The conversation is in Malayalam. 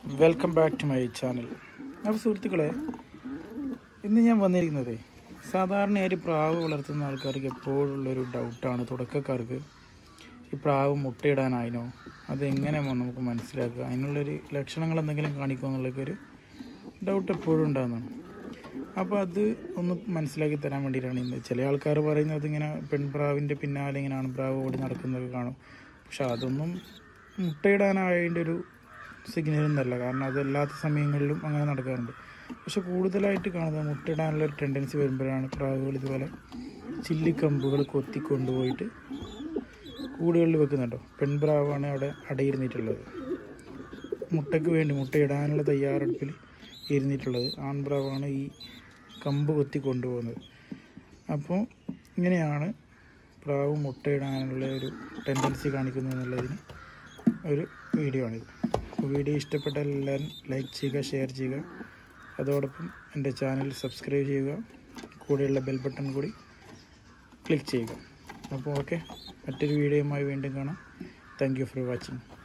welcome back to my channel അപ്പോൾ സുഹൃത്തുക്കളെ ഇന്ന് ഞാൻ വന്നിരിക്കുന്നത് സാധാരണയായി പ്രാവ് വളർത്തുന്ന ആൾക്കാർക്ക് എപ്പോഴുള്ളൊരു ഡൗട്ടാണ് തുടക്കക്കാർക്ക് ഈ പ്രാവ് മുട്ടയിടാനായിനോ അതെങ്ങനെ നമുക്ക് മനസ്സിലാക്കുക അതിനുള്ളൊരു ലക്ഷണങ്ങൾ എന്തെങ്കിലും കാണിക്കുമോ എന്നുള്ളൊക്കെ ഒരു ഡൗട്ട് എപ്പോഴും ഉണ്ടാകുന്നതാണ് അപ്പോൾ അത് ഒന്ന് മനസ്സിലാക്കി തരാൻ വേണ്ടിയിട്ടാണ് ഇന്ന് ചില ആൾക്കാർ പറയുന്നത് ഇങ്ങനെ പെൺപ്രാവിൻ്റെ പിന്നാലെ ഇങ്ങനെ ആൺപ്രാവ് ഓടി നടക്കുന്നതൊക്കെ കാണും പക്ഷെ അതൊന്നും മുട്ടയിടാനായതിൻ്റെ ഒരു സിഗ്നൽ ഒന്നല്ല കാരണം അത് എല്ലാത്ത സമയങ്ങളിലും അങ്ങനെ നടക്കാറുണ്ട് പക്ഷെ കൂടുതലായിട്ട് കാണുന്നത് മുട്ടയിടാനുള്ള ഒരു ടെൻഡൻസി വരുമ്പോഴാണ് പ്രാവുകൾ ഇതുപോലെ ചില്ലിക്കമ്പുകൾ കൊത്തി കൊണ്ടുപോയിട്ട് കൂടുകളിൽ വെക്കുന്നുണ്ടോ പെൺപ്രാവാണ് അവിടെ അടയിരുന്നിട്ടുള്ളത് മുട്ടയ്ക്ക് വേണ്ടി മുട്ടയിടാനുള്ള തയ്യാറെടുപ്പിൽ ഇരുന്നിട്ടുള്ളത് ആൺപ്രാവാണ് ഈ കമ്പ് കൊത്തി കൊണ്ടുപോകുന്നത് അപ്പോൾ ഇങ്ങനെയാണ് പ്രാവ് മുട്ടയിടാനുള്ള ഒരു ടെൻഡൻസി കാണിക്കുന്നത് എന്നുള്ളതിന് ഒരു വീഡിയോ ആണിത് അപ്പോൾ വീഡിയോ ഇഷ്ടപ്പെട്ടാൽ എല്ലാവരും ലൈക്ക് ചെയ്യുക ഷെയർ ചെയ്യുക അതോടൊപ്പം എൻ്റെ ചാനൽ സബ്സ്ക്രൈബ് ചെയ്യുക കൂടെയുള്ള ബെൽ ബട്ടൺ കൂടി ക്ലിക്ക് ചെയ്യുക അപ്പോൾ ഓക്കെ മറ്റൊരു വീഡിയോയുമായി വീണ്ടും കാണാം താങ്ക് യു ഫോർ വാച്ചിങ്